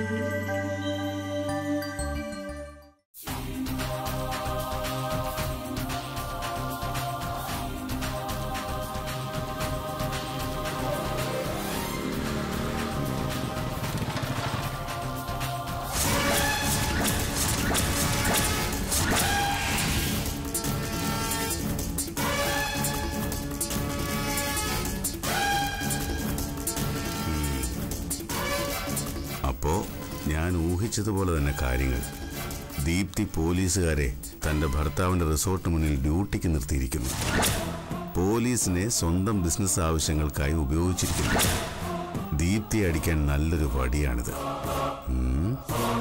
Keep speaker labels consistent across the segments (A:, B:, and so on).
A: അപ്പോ ഞാൻ ഊഹിച്ചതുപോലെ തന്നെ കാര്യങ്ങൾ ദീപ്തി പോലീസുകാരെ തന്റെ ഭർത്താവിന്റെ റിസോർട്ട് മുന്നിൽ ഡ്യൂട്ടിക്ക് നിർത്തിയിരിക്കുന്നു പോലീസിനെ സ്വന്തം ബിസിനസ് ആവശ്യങ്ങൾക്കായി ഉപയോഗിച്ചിരിക്കുന്നു ദീപ്തി അടിക്കാൻ നല്ലൊരു വടിയാണിത് ഉം.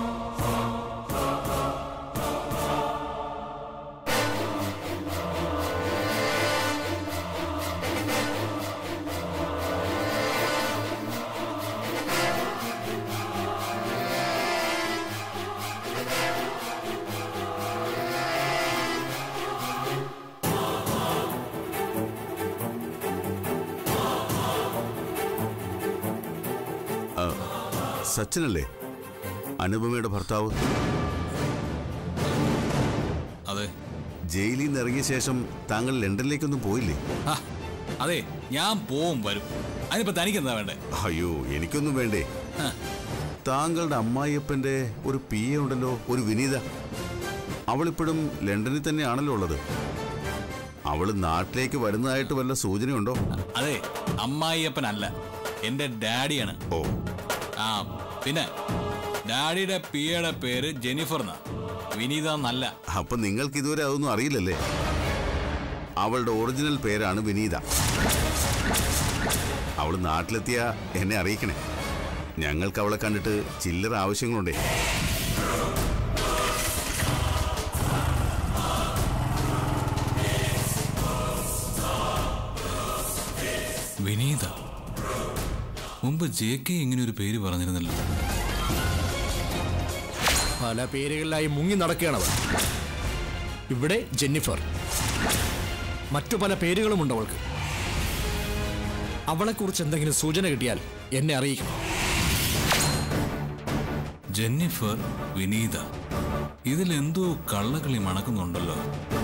A: ആ, സച്ചിനല്ലേ അനുപമയുടെ ഭർത്താവ്
B: അതെ
A: ജയിലിൽ നിന്ന് ഇറങ്ങിയ ശേഷം താങ്കൾ ലണ്ടനിലേക്കൊന്നും പോയില്ലേ
B: ആ, അതെ ഞാൻ പോവും വരും അതിനിപ്പോ തനിക്ക് എന്താ വേണ്ടേ
A: അയ്യോ എനിക്കൊന്നും വേണ്ടേ
B: ആ,
A: താങ്കളുടെ അമ്മായിയപ്പന്റെ ഒരു പി എ ഉണ്ടല്ലോ ഒരു വിനീത അവളിപ്പോഴും ലണ്ടനിൽ തന്നെയാണല്ലോ ഉള്ളത് അവള് നാട്ടിലേക്ക് വരുന്നതായിട്ട് വല്ല സൂചനയുണ്ടോ
B: അതെ അമ്മായിയപ്പനല്ല എന്റെ ഡാഡിയാണ്
A: ഓ
B: ആ പിന്നെ ഡാഡിയുടെ പിയുടെ പേര് ജെനിഫർ എന്നാ വിനീത എന്നല്ല
A: അപ്പൊ നിങ്ങൾക്ക് ഇതുവരെ അതൊന്നും അറിയില്ലല്ലേ അവളുടെ ഒറിജിനൽ പേരാണ് വിനീത അവൾ നാട്ടിലെത്തിയ എന്നെ അറിയിക്കണേ ഞങ്ങൾക്ക് അവളെ കണ്ടിട്ട് ചില്ലറ ആവശ്യങ്ങളുണ്ടേ
B: വിനീത മുമ്പ് ജെ കെ ഇങ്ങനെ ഒരു പേര് പറഞ്ഞിരുന്നല്ലോ
C: പല പേരുകളിലായി മുങ്ങി നടക്കുകയാണവൾ ഇവിടെ ജെന്നിഫർ മറ്റു പല പേരുകളുമുണ്ട് അവൾക്ക് അവളെക്കുറിച്ച് എന്തെങ്കിലും സൂചന കിട്ടിയാൽ എന്നെ അറിയിക്കണം
B: ജെന്നിഫർ വിനീത ഇതിലെന്തോ കള്ളകളി മണക്കുന്നുണ്ടല്ലോ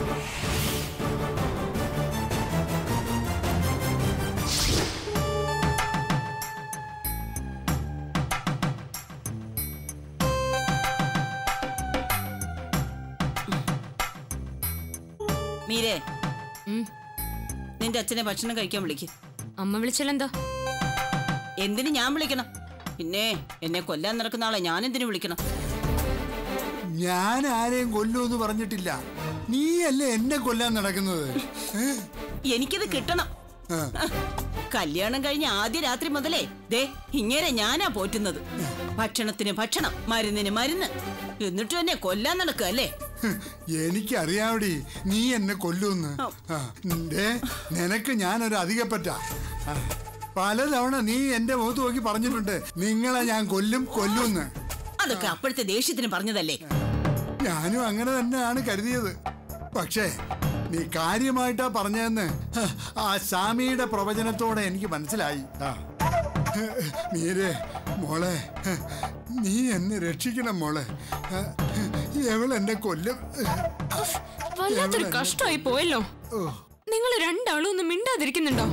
D: മീരേ നിന്റെ അച്ഛനെ ഭക്ഷണം കഴിക്കാൻ വിളിക്ക്
E: അമ്മ വിളിച്ചാലെന്താ
D: എന്തിന് ഞാൻ വിളിക്കണം പിന്നെ എന്നെ കൊല്ലാൻ നടക്കുന്ന ആളെ ഞാൻ എന്തിനു വിളിക്കണം
F: ഞാൻ ആരെയും കൊല്ലുമെന്ന് പറഞ്ഞിട്ടില്ല നീയല്ലേ എന്നെ കൊല്ലാൻ നടക്കുന്നത് ഏ?
D: എനിക്കിത് കിട്ടണം
F: ആ.
D: കല്യാണം കഴിഞ്ഞ ആദ്യ രാത്രി മുതലേ ദേ ഇങ്ങനെ ഞാനാ പോറ്റുന്നത് ഭക്ഷണത്തിന് ഭക്ഷണം മരുന്നിന് മരുന്ന് എന്നിട്ടും എന്നെ കൊല്ലാൻ നടക്കുക അല്ലേ
F: എനിക്കറിയാവടി നീ എന്നെ കൊല്ലുമെന്ന് ആ, ദേ, നിനക്ക് ഞാനൊരു അധികപ്പറ്റ ആ, പലതവണ നീ എന്റെ മുഖത്ത് നോക്കി പറഞ്ഞിട്ടുണ്ട് നിങ്ങളെ ഞാൻ കൊല്ലും കൊല്ലുമെന്ന്
D: അതൊക്കെ അപ്പോഴത്തെ ദേഷ്യത്തിന് പറഞ്ഞതല്ലേ
F: ഞാനും അങ്ങനെ തന്നെയാണ് കരുതിയത് പക്ഷേ നീ കാര്യമായിട്ടാ പറഞ്ഞതെന്ന് ഹ, ആ സ്വാമിയുടെ പ്രവചനത്തോടെ എനിക്ക് മനസ്സിലായി ആ മീരെ മോളെ ഹ, നീ എന്നെ രക്ഷിക്കണം മോളെ ഹ, എവളെന്നെ കൊല്ലും
E: വല്ലാത്തൊരു
F: എവളെന്നെ-
E: കഷ്ടമായി പോയല്ലോ
F: ഓ,
E: നിങ്ങൾ രണ്ടാളും ഒന്ന് മിണ്ടാതിരിക്കുന്നുണ്ടോ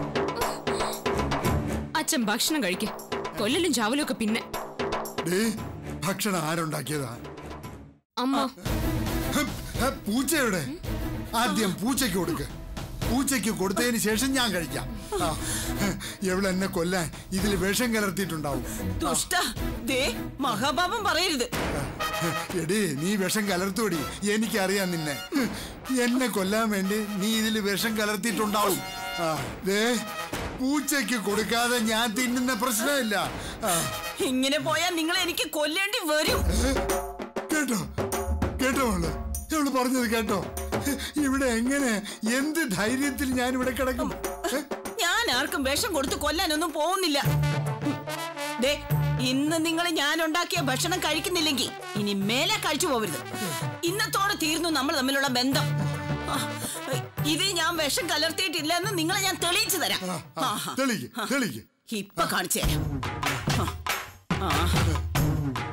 E: അച്ഛൻ ഭക്ഷണം കഴിക്ക കൊല്ലലും ചാവലും ഒക്കെ പിന്നെ
F: ഡേ ഭക്ഷണം ആരുണ്ടാക്കിയതാ
E: അമ്മ
F: ഹ, ഹ, പൂച്ചയുടെ ആദ്യം പൂച്ചയ്ക്ക് കൊടുക്ക് പൂച്ചയ്ക്ക് കൊടുത്തതിന് ശേഷം ഞാൻ കഴിക്കാം ആ, എവളെന്നെ കൊല്ലാൻ ഇതിൽ വിഷം കലർത്തിയിട്ടുണ്ടാവും
D: ദുഷ്ട ദേ മഹാപാപം പറയരുത്
F: എടി നീ വിഷം കലർത്തുവടി എനിക്കറിയാം നിന്നെ എന്നെ കൊല്ലാൻ വേണ്ടി നീ ഇതിൽ വിഷം കലർത്തിയിട്ടുണ്ടാവും ആ ദേ പൂച്ചയ്ക്ക് കൊടുക്കാതെ ഞാൻ തിന്നുന്ന പ്രശ്നമില്ല ആ,
D: ഇങ്ങനെ പോയാൽ നിങ്ങൾ എനിക്ക് കൊല്ലേണ്ടി വരും
F: കേട്ടോ കേട്ടോ മോള് ഇവള് പറഞ്ഞത് കേട്ടോ ഇവിടെ എങ്ങനെ എന്ത് ധൈര്യത്തിൽ ഞാൻ ഇവിടെ കിടക്കും ഏ?
D: ഞാൻ ആർക്കും വിഷം കൊടുത്ത് കൊല്ലാനൊന്നും പോകുന്നില്ല ദേ ഇന്ന് നിങ്ങൾ ഞാൻ ഉണ്ടാക്കിയ ഭക്ഷണം കഴിക്കുന്നില്ലെങ്കിൽ ഇനി മേലെ കഴിച്ചു പോവരുത് ഇന്നത്തോടെ തീർന്നു നമ്മൾ തമ്മിലുള്ള ബന്ധം ആ, ഇത് ഞാൻ വിഷം കലർത്തിയിട്ടില്ല എന്ന് നിങ്ങളെ ഞാൻ തെളിയിച്ചു തരാം
F: ആ, ആ,
D: ആഹാ.
F: തെളിക്ക് തെളിക്ക്
D: ഇപ്പൊ കാണിച്ചു തരാം ആ, ആ.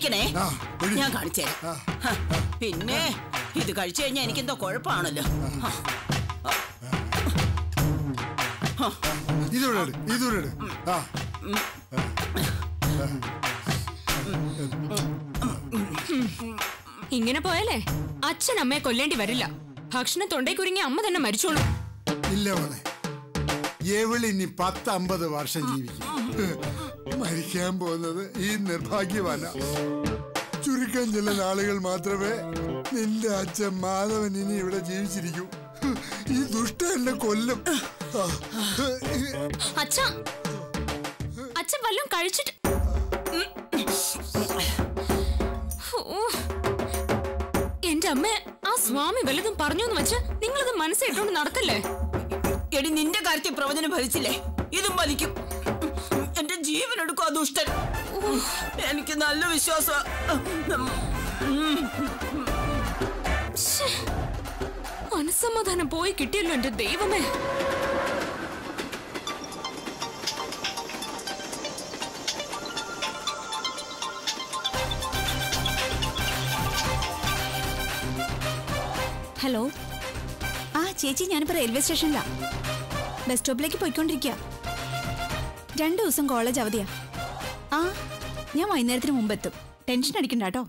D: പിടിക്കണേ
F: ആ, പിടി.
D: ഞാൻ കാണിച്ചേ പിന്നെ ഇത് കഴിച്ചു കഴിഞ്ഞാൽ എനിക്കെന്തോ കുഴപ്പമാണല്ലോ ആ.
F: ഇതൂടെ ഇട്, ഇതൂടെ ഇട്. ആ
E: ഇങ്ങനെ പോയാലേ അച്ഛൻ അമ്മയെ കൊല്ലേണ്ടി വരില്ല ഭക്ഷണം തൊണ്ടേ കുരുങ്ങി അമ്മ തന്നെ മരിച്ചോളൂ
F: ഇല്ല മോളെ എവിളി ഇനി പത്ത് അമ്പത് വർഷം ജീവിക്കും മരിക്കാൻ പോകുന്നത് ഈ നിർഭാഗ്യവാന ചുരുക്കം ചില നാളുകൾ മാത്രമേ നിന്റെ അച്ഛൻ മാധവൻ ഇനി ഇവിടെ ജീവിച്ചിരിക്കൂ ഈ ദുഷ്ട എന്നെ കൊല്ലും ആ.
E: അച്ഛ അച്ഛൻ വല്ലതും കഴിച്ചിട്ട് ഓ. എന്റെ അമ്മ ആ സ്വാമി വല്ലതും പറഞ്ഞു എന്ന് വെച്ച് നിങ്ങളത് മനസ്സിലിട്ടോണ്ട് നടക്കല്ലേ
D: എടി നിന്റെ കാര്യത്തിൽ പ്രവചനം ഫലിച്ചില്ലേ ഇതും ഫലിക്കും എന്റെ ജീവൻ എടുക്കും ആ ദുഷ്ടൻ എനിക്ക് നല്ല വിശ്വാസം
E: ശ്ശേ. മനസ്സമാധാനം പോയി കിട്ടിയല്ലോ എന്റെ ദൈവമേ
G: ഹലോ ആ ചേച്ചി ഞാനിപ്പോ റെയിൽവേ സ്റ്റേഷനിലാ ബസ് സ്റ്റോപ്പിലേക്ക് പോയിക്കൊണ്ടിരിക്കുക രണ്ടു ദിവസം കോളേജ് അവധിയാ ആ ഞാൻ വൈകുന്നേരത്തിന് മുമ്പ് എത്തും ടെൻഷൻ അടിക്കണ്ട കേട്ടോ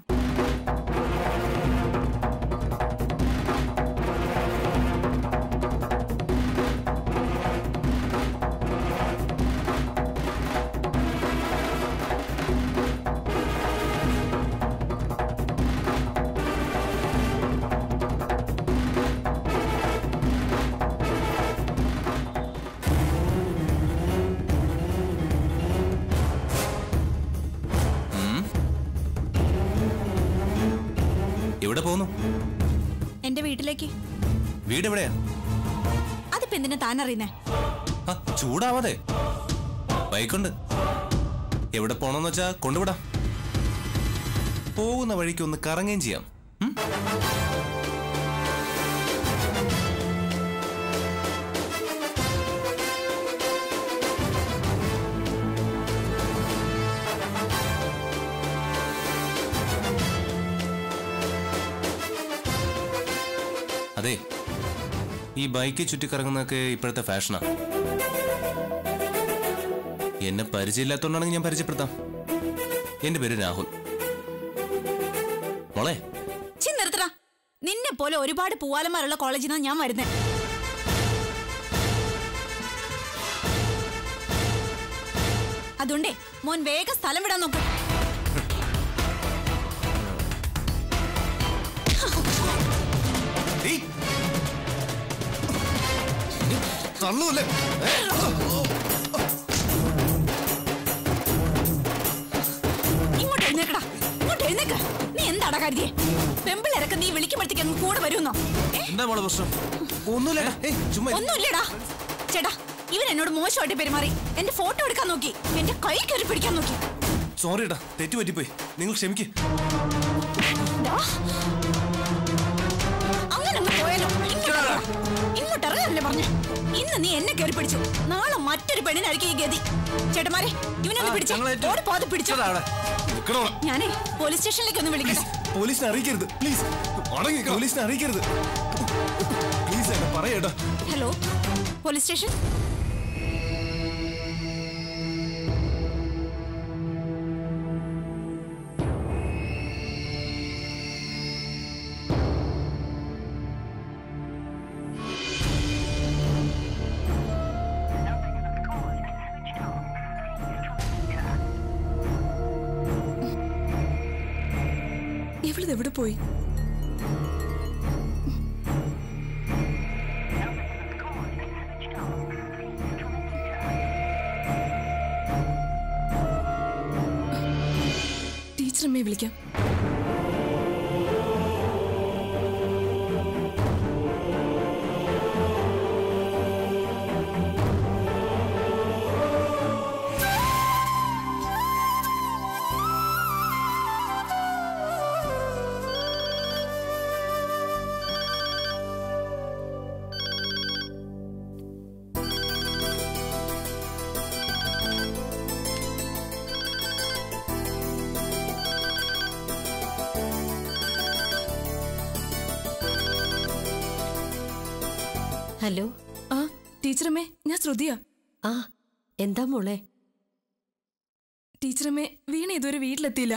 H: എവിടെ പോകുന്നു
G: എന്റെ വീട്ടിലേക്ക്
H: വീട് എവിടെയാ
G: അതിപ്പോ എന്തിനാ താൻ അറിയുന്നേ
H: ആ ചൂടാവാതെ ബൈക്കുണ്ട് എവിടെ പോണോന്ന് വെച്ചാ കൊണ്ടുവിടാം പോകുന്ന വഴിക്ക് ഒന്ന് കറങ്ങുകയും ചെയ്യാം ഉം? അതെ ഈ ബൈക്ക് ചുറ്റിക്കറങ്ങുന്നതൊക്കെ ഇപ്പോഴത്തെ ഫാഷനാ എന്നെ പരിചയമില്ലാത്തോണ്ടാണെങ്കിൽ ഞാൻ പരിചയപ്പെടുത്താം എന്റെ പേര് രാഹുൽ മോളെ
G: ചി നിർത്തടാ നിന്നെ പോലെ ഒരുപാട് പൂവാലന്മാരുള്ള കോളേജിൽ നിന്നാണ് ഞാൻ വരുന്നേ അതുകൊണ്ടേ മോൻ വേഗം സ്ഥലം വിടാൻ നോക്ക്
H: തള്ളൂല്ലേ
G: ഇങ്ങോട്ട് എഴുന്നേക്കടാ ഇങ്ങോട്ട് എഴുന്നേക്ക നീ എന്താടാ കരുതിയേ പെമ്പിളിറക്കം നീ വിളിക്കുമ്പോഴത്തേക്ക് അങ്ങ് കൂടെ വരുമെന്നോ ഏ
H: എന്താ മോളെ പ്രശ്നം ഒന്നുമില്ല ഏയ് ചുമ്മാ ഇരി.
G: ഒന്നുമില്ലടാ ചേട്ടാ ഇവൻ എന്നോട് മോശമായിട്ട് പെരുമാറി എന്റെ ഫോട്ടോ എടുക്കാൻ നോക്കി എന്റെ കൈ കയറി പിടിക്കാൻ നോക്കി
H: സോറി ഏട്ടാ തെറ്റു പറ്റിപ്പോയി നിങ്ങൾ ക്ഷമിക്ക്
G: ദാ. അങ്ങനെ അങ്ങ് പോയാലോ ഇങ്ങോട്ട് ഇറങ്ങടാ. ഇങ്ങോട്ട് ഇറങ്ങാനല്ലേ പറഞ്ഞു ഇന്ന് നീ എന്നെ കയറി പിടിച്ചു നാളെ മറ്റൊരു പെണ്ണിനായിരിക്കും ഈ ഗതി ചേട്ടന്മാരെ ഇവനൊന്ന്
H: ആ,
G: പിടിച്ചേ
H: ഞങ്ങളേറ്റു.
G: ഓടി പോകാതെ പിടിച്ചോ
H: നിക്കടാ അവിടെ. നിക്കടാ അവിടെ.
G: ഞാനേ പോലീസ് സ്റ്റേഷനിലേക്ക് ഒന്ന് വിളിക്കട്ടെ
H: പോലീസിനെ അറിയിക്കരുത് പ്ലീസ് പോലീസിനെ അറിയിക്കരുത് പ്ലീസ് എന്നെ പറയട്ടോ
G: ഹലോ പോലീസ് സ്റ്റേഷൻ ഇവളിത് എവിടെ പോയി ടീച്ചറമ്മയെ വിളിക്കാം
I: ഹലോ
J: ആ ടീച്ചറമ്മേ ഞാൻ ശ്രുതിയാ
I: ആ എന്താ മോളെ
J: ടീച്ചറമ്മേ വീണ ഇതുവരെ വീട്ടിലെത്തിയില്ല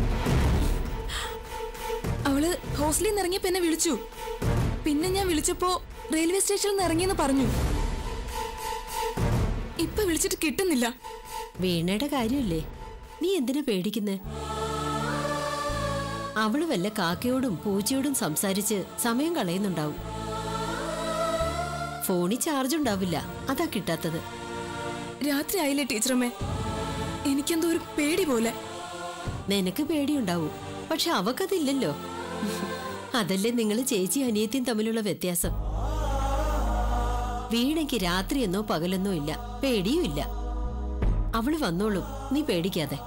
J: അവള് ഹോസ്റ്റലിൽ നിന്ന് ഇറങ്ങിയപ്പോ എന്നെ വിളിച്ചു പിന്നെ ഞാൻ വിളിച്ചപ്പോ റെയിൽവേ സ്റ്റേഷനിൽ നിന്ന് ഇറങ്ങിയെന്ന് പറഞ്ഞു ഇപ്പൊ വിളിച്ചിട്ട് കിട്ടുന്നില്ല
I: വീണയുടെ കാര്യമില്ലേ നീ എന്തിനാ പേടിക്കുന്നേ അവള് വല്ല കാക്കയോടും പൂച്ചയോടും സംസാരിച്ച് സമയം കളയുന്നുണ്ടാവും ഫോണിൽ ചാർജ് ഉണ്ടാവില്ല അതാ കിട്ടാത്തത്
J: രാത്രി ആയില്ലേ ടീച്ചറമ്മേ എനിക്കെന്തോ ഒരു പേടി പോലെ
I: നിനക്ക് പേടിയുണ്ടാവും പക്ഷെ അവക്കതില്ലല്ലോ അതല്ലേ നിങ്ങൾ ചേച്ചി അനിയത്തിയും തമ്മിലുള്ള വ്യത്യാസം വീണയ്ക്ക് രാത്രിയെന്നോ പകലെന്നോ ഇല്ല പേടിയും ഇല്ല അവള് വന്നോളും നീ പേടിക്കാതെ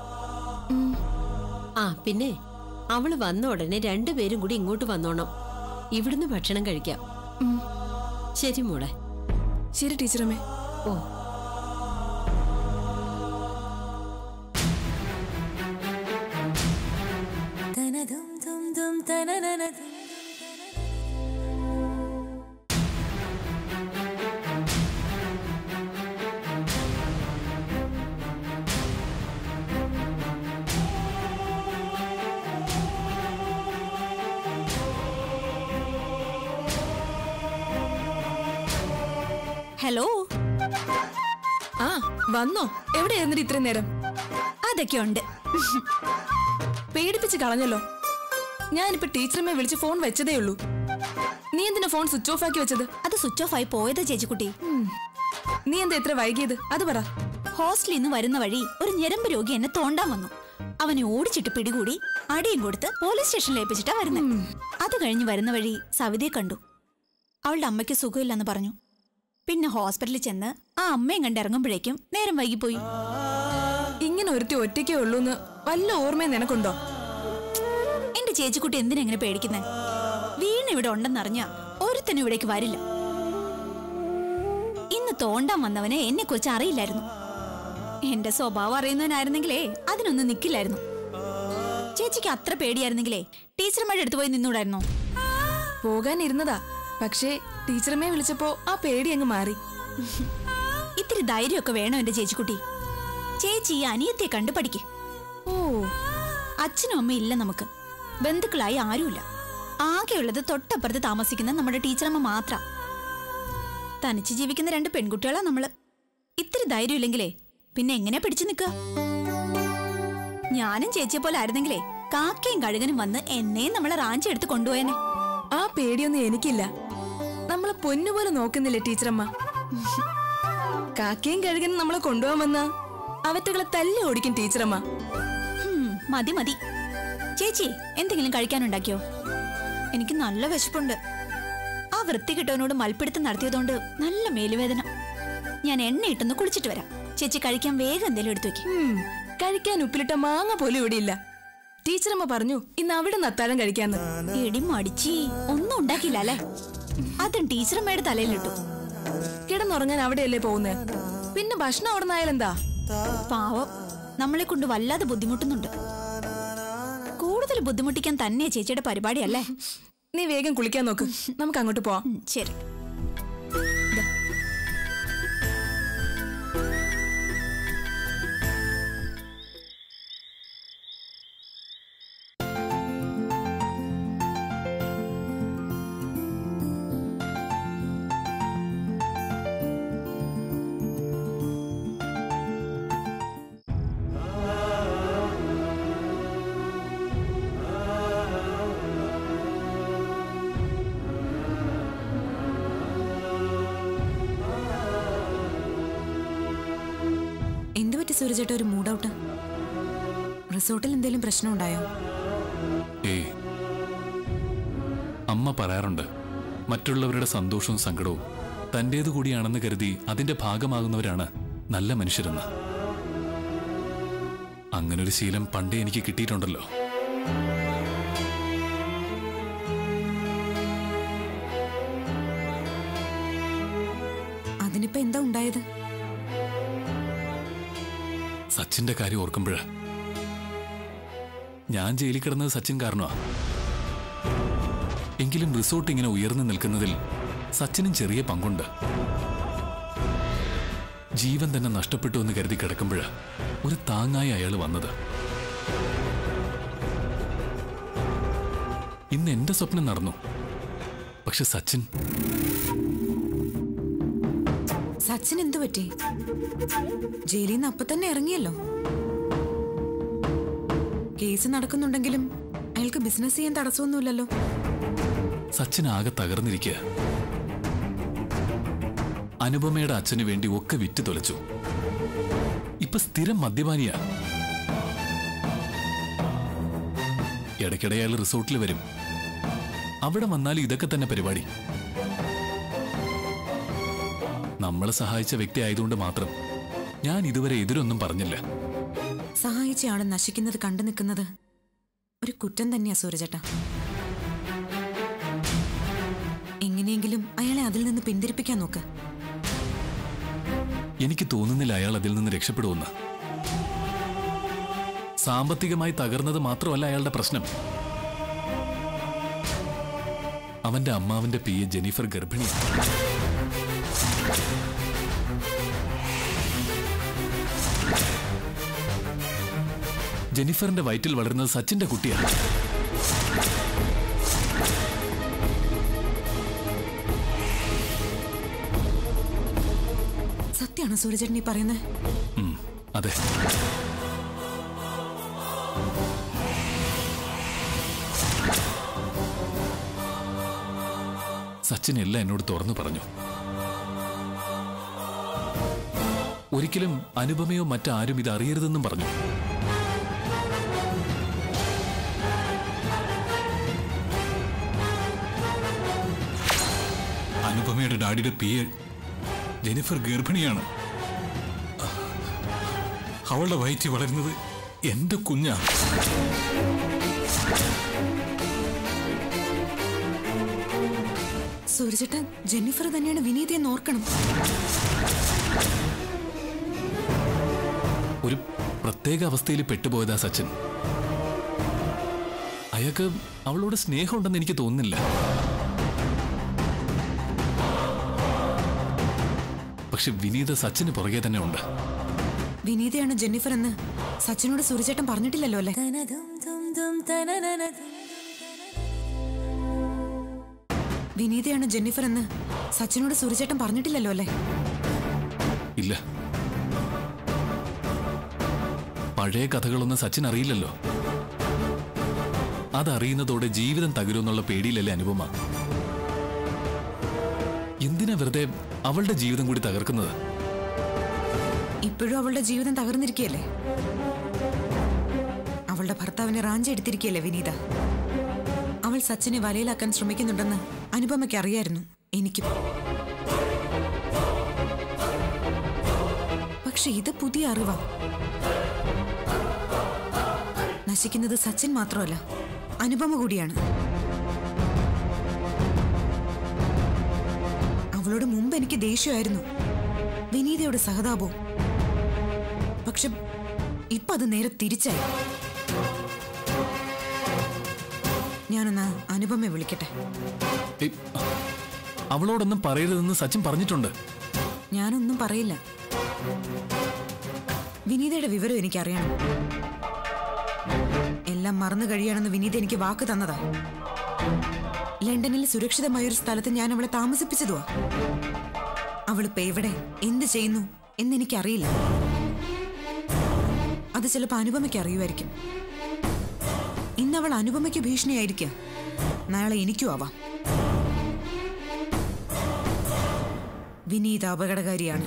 I: ആ പിന്നെ അവള് വന്ന ഉടനെ രണ്ടുപേരും കൂടി ഇങ്ങോട്ട് വന്നോണം ഇവിടുന്ന് ഭക്ഷണം കഴിക്കാം ശരി മോളെ
J: ശരി ടീച്ചറമ്മേ
I: ഓ
G: ഹലോ
J: ആ വന്നോ എവിടെയായിരുന്നു ഇത്രയും നേരം
G: അതൊക്കെ ഉണ്ട്
J: പേടിപ്പിച്ച് കളഞ്ഞല്ലോ ഞാനിപ്പോ ടീച്ചറമ്മയെ വിളിച്ച് ഫോൺ വെച്ചതേ ഉള്ളൂ നീ എന്തിനാ ഫോൺ സ്വിച്ച് ഓഫ് ആക്കി വെച്ചത്
G: അത് സ്വിച്ച് ഓഫ് ആയി പോയതാ ചേച്ചിക്കുട്ടി
J: നീ എന്താ ഇത്ര വൈകിയത് അത് പറ
G: ഹോസ്റ്റലിൽ നിന്ന് വരുന്ന വഴി ഒരു ഞരമ്പ് രോഗി എന്നെ തോണ്ടാൻ വന്നു അവനെ ഓടിച്ചിട്ട് പിടികൂടി അടിയും കൊടുത്ത് പോലീസ് സ്റ്റേഷനിൽ ഏൽപ്പിച്ചിട്ടാ വരുന്നത് അത് കഴിഞ്ഞ് വരുന്ന വഴി സവിതയെ കണ്ടു അവളുടെ അമ്മയ്ക്ക് സുഖമില്ലെന്ന് പറഞ്ഞു പിന്നെ ഹോസ്പിറ്റലിൽ ചെന്ന് ആ അമ്മയും കണ്ടിറങ്ങുമ്പോഴേക്കും നേരം വൈകിപ്പോയി
J: ഇങ്ങനെ ഒരുത്തി ഒറ്റയ്ക്കേ ഉള്ളൂന്ന് വല്ല ഓർമ്മയും നിനക്കുണ്ടോ
G: എന്റെ ചേച്ചിക്കുട്ടി എന്തിനെങ്ങനെ പേടിക്കുന്നേ വീണ ഇവിടെ ഉണ്ടെന്നറിഞ്ഞ ഒരുത്തനും ഇവിടേക്ക് വരില്ല ഇന്ന് തോണ്ടാൻ വന്നവനെ എന്നെ കുറിച്ച് അറിയില്ലായിരുന്നു എന്റെ സ്വഭാവം അറിയുന്നവനായിരുന്നെങ്കിലേ അതിനൊന്നും നിക്കില്ലായിരുന്നു ചേച്ചിക്ക് അത്ര പേടിയായിരുന്നെങ്കിലേ ടീച്ചർമാരുടെ അടുത്ത് പോയി നിന്നൂടായിരുന്നോ
J: പോകാനിരുന്നതാ പക്ഷേ ടീച്ചറമ്മയെ വിളിച്ചപ്പോ ആ പേടി അങ്ങ് മാറി
G: ഇത്തിരി ധൈര്യമൊക്കെ വേണോ എന്റെ ചേച്ചിക്കുട്ടി ചേച്ചി ഈ അനിയത്തെ കണ്ടു പഠിക്ക്
J: ഓ
G: അച്ഛനും അമ്മയും ഇല്ല നമുക്ക് ബന്ധുക്കളായി ആരുമില്ല ആകെയുള്ളത് തൊട്ടപ്പുറത്ത് താമസിക്കുന്ന നമ്മുടെ ടീച്ചറമ്മ മാത്ര തനിച്ച് ജീവിക്കുന്ന രണ്ട് പെൺകുട്ടികളാ നമ്മള് ഇത്തിരി ധൈര്യമില്ലെങ്കിലേ പിന്നെ എങ്ങനെ പിടിച്ചു നിൽക്കുക ഞാനും ചേച്ചിയെ പോലെ ആയിരുന്നെങ്കിലേ കാക്കയും കഴുകനും വന്ന് എന്നെയും നമ്മളെ റാഞ്ചി എടുത്ത് കൊണ്ടുപോയനെ
J: ആ പേടിയൊന്നും എനിക്കില്ല നമ്മളെ പൊന്നുപോലെ നോക്കുന്നില്ലേ ടീച്ചറമ്മ കാക്കയും കഴുകനും നമ്മളെ കൊണ്ടുപോകാൻ വന്ന അവറ്റകളെ തല്ലി ഓടിക്കും ടീച്ചറമ്മ
G: ഹും, മതി മതി ചേച്ചി എന്തെങ്കിലും കഴിക്കാനുണ്ടാക്കിയോ എനിക്ക് നല്ല വിശപ്പുണ്ട് ആ വൃത്തികെട്ടവനോട് മൽപ്പിടുത്തം നടത്തിയതുകൊണ്ട് നല്ല മേലുവേദന ഞാൻ എണ്ണ ഇട്ടൊന്ന് കുളിച്ചിട്ട് വരാം ചേച്ചി കഴിക്കാൻ വേഗം എന്തെങ്കിലും എടുത്തു വെക്കും
J: ഉം, കഴിക്കാൻ ഉപ്പിലിട്ട മാങ്ങ പോലും ഇവിടെ ഇല്ല ടീച്ചറമ്മ പറഞ്ഞു ഇന്ന് അവിടെ നിന്ന് അത്താഴം കഴിക്കാന്ന്
G: എടി മടിച്ചി ഒന്നും ഉണ്ടാക്കിയില്ല അല്ലേ അതും ടീച്ചറമ്മയുടെ തലയിലിട്ടു
J: കിടന്നുറങ്ങാൻ അവിടെയല്ലേ പോകുന്നേ പിന്നെ ഭക്ഷണം അവിടെ നിന്നായാലെന്താ
G: പാവം നമ്മളെ കൊണ്ട് വല്ലാതെ ബുദ്ധിമുട്ടുന്നുണ്ട് കൂടുതൽ ബുദ്ധിമുട്ടിക്കാൻ തന്നെയാ ചേച്ചിയുടെ പരിപാടിയല്ലേ
J: നീ വേഗം കുളിക്കാൻ നോക്ക് നമുക്ക് അങ്ങോട്ട് പോവാം
G: ഉം, ശരി
K: എന്ത് പറ്റി സൂരജേട്ട ഒരു മൂഡ് ഔട്ട് റിസോർട്ടിൽ എന്തെങ്കിലും പ്രശ്നം ഉണ്ടായോ
L: ഏയ് അമ്മ പറയാറുണ്ട് മറ്റുള്ളവരുടെ സന്തോഷവും സങ്കടവും തന്റേതു കൂടിയാണെന്ന് കരുതി അതിന്റെ ഭാഗമാകുന്നവരാണ് നല്ല മനുഷ്യരെന്ന് അങ്ങനൊരു ശീലം പണ്ടേ എനിക്ക് കിട്ടിയിട്ടുണ്ടല്ലോ
K: അതിനിപ്പോ എന്താ ഉണ്ടായത്
L: സച്ചിന്റെ കാര്യം ഓർക്കുമ്പോഴ് ഞാൻ ജയിലിൽ കിടന്നത് സച്ചിൻ കാരണമാ എങ്കിലും റിസോർട്ട് ഇങ്ങനെ ഉയർന്നു നിൽക്കുന്നതിൽ സച്ചിനും ചെറിയ പങ്കുണ്ട് ജീവൻ തന്നെ നഷ്ടപ്പെട്ടു എന്ന് കരുതി കിടക്കുമ്പോഴാ ഒരു താങ്ങായി അയാൾ വന്നത് ഇന്ന് എന്റെ സ്വപ്നം നടന്നു പക്ഷെ സച്ചിൻ
K: സച്ചിൻ എന്തു പറ്റി ജയിലിൽ നിന്ന് അപ്പൊ തന്നെ ഇറങ്ങിയല്ലോ കേസ് നടക്കുന്നുണ്ടെങ്കിലും അയാൾക്ക് ബിസിനസ് ചെയ്യാൻ തടസ്സമൊന്നുമില്ലല്ലോ
L: സച്ചിൻ ആകെ തകർന്നിരിക്കുക അനുപമയുടെ അച്ഛന് വേണ്ടി ഒക്കെ വിറ്റ് തൊലച്ചു ഇപ്പൊ സ്ഥിരം മദ്യപാനിയാ ഇടയ്ക്കിടെ അയാൾ റിസോർട്ടിൽ വരും അവിടെ വന്നാൽ ഇതൊക്കെ തന്നെ പരിപാടി നമ്മളെ സഹായിച്ച വ്യക്തി ആയതുകൊണ്ട് മാത്രം ഞാൻ ഇതുവരെ എതിരൊന്നും പറഞ്ഞില്ല
K: സഹായിച്ച ആള് നശിക്കുന്നത് കണ്ടു നിൽക്കുന്നത് ഒരു കുറ്റം തന്നെയാ സൂരജേട്ടാ എങ്ങനെയെങ്കിലും അയാളെ അതിൽ നിന്ന് പിന്തിരിപ്പിക്കാൻ നോക്ക്
L: എനിക്ക് തോന്നുന്നില്ല അയാൾ അതിൽ നിന്ന് രക്ഷപ്പെടുമെന്ന് സാമ്പത്തികമായി തകർന്നത് മാത്രമല്ല അയാളുടെ പ്രശ്നം അവന്റെ അമ്മാവന്റെ പി എ ജെനിഫർ ഗർഭിണിയാണ് ജെനിഫറിന്റെ വയറ്റിൽ വളരുന്നത് സച്ചിന്റെ കുട്ടിയാണ്
K: സത്യമാണോ സൂരജേട്ടൻ ഈ പറയുന്നത്
L: ഉം, അതെ സച്ചിൻ എല്ലാം എന്നോട് തുറന്നു പറഞ്ഞു ഒരിക്കലും അനുപമയോ മറ്റാരും ഇത് അറിയരുതെന്നും പറഞ്ഞു
B: അനുപമയുടെ ഡാഡിയുടെ പി എ ജെനിഫർ ഗർഭിണിയാണ് അവളുടെ വയറ്റിൽ വളരുന്നത് എന്റെ കുഞ്ഞാണ്
K: സൂരജേട്ടൻ ജെന്നിഫർ തന്നെയാണ് വിനീതയെന്ന് ഓർക്കണം
L: ഒരു പ്രത്യേക അവസ്ഥയിൽ പെട്ടുപോയതാ സച്ചിൻ അയാൾക്ക് അവളോട് സ്നേഹമുണ്ടെന്ന് എനിക്ക് തോന്നുന്നില്ല പക്ഷെ വിനീത സച്ചിന് പുറകെ തന്നെ ഉണ്ട്
K: വിനീതയാണ് ജെന്നിഫർ എന്ന് സച്ചിനോട് സൂരജേട്ടൻ പറഞ്ഞിട്ടില്ലല്ലോ അല്ലേ വിനീതയാണ് ജെന്നിഫർ എന്ന് സച്ചിനോട് സൂരജേട്ടൻ പറഞ്ഞിട്ടില്ലല്ലോ അല്ലേ
L: ഇല്ല പഴയ കഥകളൊന്നും സച്ചിൻ അറിയില്ലല്ലോ അതറിയുന്നതോടെ ജീവിതം തകരുമെന്നുള്ള പേടിയിലല്ലേ അനുപമ എന്തിനാ വെറുതെ അവളുടെ ജീവിതം കൂടി തകർക്കുന്നത്
K: ഇപ്പോഴും അവളുടെ ജീവിതം തകർന്നിരിക്കുകയല്ലേ അവളുടെ ഭർത്താവിനെ റാഞ്ചി എടുത്തിരിക്കുകയല്ലേ വിനീത അവൾ സച്ചിനെ വലയിലാക്കാൻ ശ്രമിക്കുന്നുണ്ടെന്ന് അനുപമയ്ക്ക് അറിയായിരുന്നു എനിക്കും പക്ഷെ ഇത് പുതിയ അറിവാ നശിക്കുന്നത് സച്ചിൻ മാത്രമല്ല അനുപമ കൂടിയാണ് അവളോട് മുമ്പ് എനിക്ക് ദേഷ്യമായിരുന്നു വിനീതയുടെ സഹതാപവും പക്ഷെ ഇപ്പൊ അത് നേരെ തിരിച്ചായി ഞാനൊന്ന് അനുപമയെ വിളിക്കട്ടെ
L: ഏയ്, അവളോടൊന്നും പറയരുതെന്ന് സച്ചിൻ പറഞ്ഞിട്ടുണ്ട്
K: ഞാനൊന്നും പറയില്ല വിനീതയുടെ വിവരം എനിക്കറിയണം എല്ലാം മറന്നു കഴിയാണെന്ന് വിനീത എനിക്ക് വാക്ക് തന്നതാ ലണ്ടനിൽ സുരക്ഷിതമായ ഒരു സ്ഥലത്ത് ഞാൻ അവളെ താമസിപ്പിച്ചതുവാ അവളിപ്പോ എവിടെ എന്ത് ചെയ്യുന്നു എന്നെനിക്കറിയില്ല അത് ചിലപ്പോ അനുപമയ്ക്ക് അറിയുമായിരിക്കും ഇന്ന് അവൾ അനുപമയ്ക്ക് ഭീഷണിയായിരിക്കാം നാളെ എനിക്കും ആവാം വിനീത അപകടകാരിയാണ്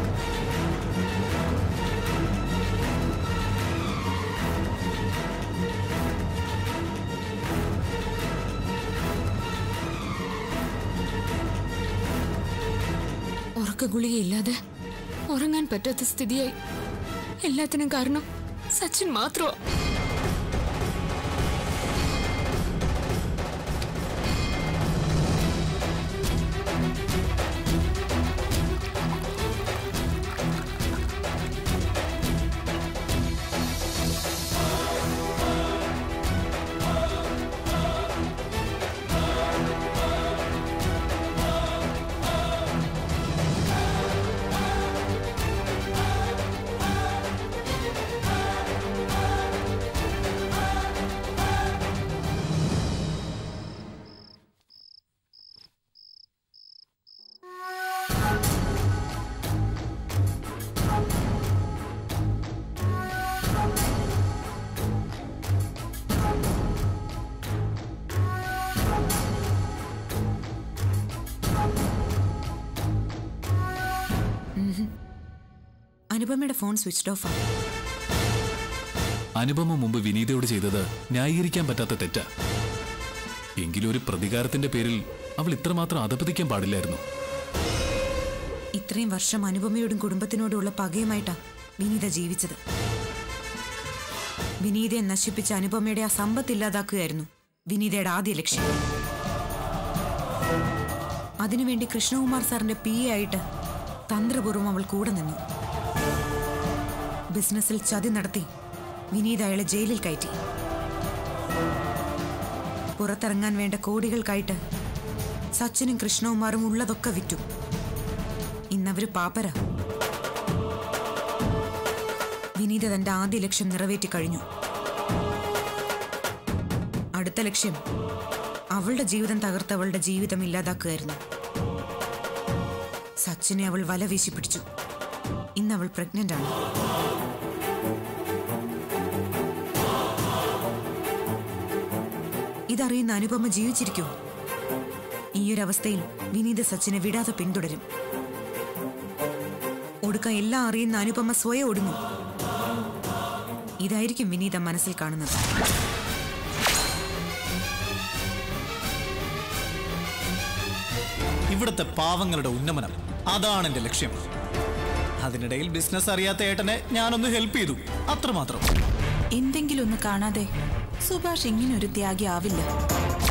E: ഉറക്ക ഗുളികയില്ലാതെ ഉറങ്ങാൻ പറ്റാത്ത സ്ഥിതിയായി എല്ലാത്തിനും കാരണം സച്ചിൻ മാത്രമാ
K: അനുപമയുടെ ഫോൺ സ്വിച്ച് ഓഫ് ആണ്
L: അനുപമ മുമ്പ് വിനീതയോട് ചെയ്തത് ന്യായീകരിക്കാൻ പറ്റാത്ത തെറ്റാ എങ്കിലും ഒരു പ്രതികാരത്തിന്റെ പേരിൽ അവൾ ഇത്രമാത്രം അധപതിക്കാൻ പാടില്ലായിരുന്നു
K: ഇത്രയും വർഷം അനുപമയോടും കുടുംബത്തിനോടുള്ള പകയുമായിട്ടാ വിനീത ജീവിച്ചത് വിനീതയെ നശിപ്പിച്ച അനുപമയുടെ ആ സമ്പത്ത് ഇല്ലാതാക്കുകയായിരുന്നു വിനീതയുടെ ആദ്യ ലക്ഷ്യം അതിനുവേണ്ടി കൃഷ്ണകുമാർ സാറിന്റെ പി എ ആയിട്ട് തന്ത്രപൂർവ്വം അവൾ കൂടെ നിന്നു ബിസിനസ്സിൽ ചതി നടത്തി വിനീത അയാളെ ജയിലിൽ കയറ്റി പുറത്തിറങ്ങാൻ വേണ്ട കോടികൾക്കായിട്ട് സച്ചിനും കൃഷ്ണകുമാറും ഉള്ളതൊക്കെ വിറ്റു ഇന്നവര് പാപ്പര വിനീത തന്റെ ആദ്യ ലക്ഷ്യം നിറവേറ്റി കഴിഞ്ഞു അടുത്ത ലക്ഷ്യം അവളുടെ ജീവിതം തകർത്ത് അവളുടെ ജീവിതം ഇല്ലാതാക്കുകയായിരുന്നു സച്ചിനെ അവൾ വല വീശി പിടിച്ചു ഇന്ന് അവൾ പ്രഗ്നന്റ് ആണ് ഇതറിയുന്ന അനുപമ ജീവിച്ചിരിക്കുമോ ഈയൊരവസ്ഥയിൽ വിനീത സച്ചിനെ വിടാതെ പിന്തുടരും ഒടുക്കം എല്ലാം അറിയുന്ന അനുപമ സ്വയം ഒടുങ്ങും ഇതായിരിക്കും വിനീത മനസ്സിൽ കാണുന്നത്
C: ഇവിടുത്തെ പാവങ്ങളുടെ ഉന്നമനം അതാണ് എന്റെ ലക്ഷ്യം അതിനിടയിൽ ബിസിനസ് അറിയാത്ത ഏട്ടനെ ഞാനൊന്ന് ഹെൽപ്പ് ചെയ്തു അത്രമാത്രം
J: എന്തെങ്കിലും ഒന്ന് കാണാതെ സുഭാഷ് ഇങ്ങനൊരു ത്യാഗി ആവില്ല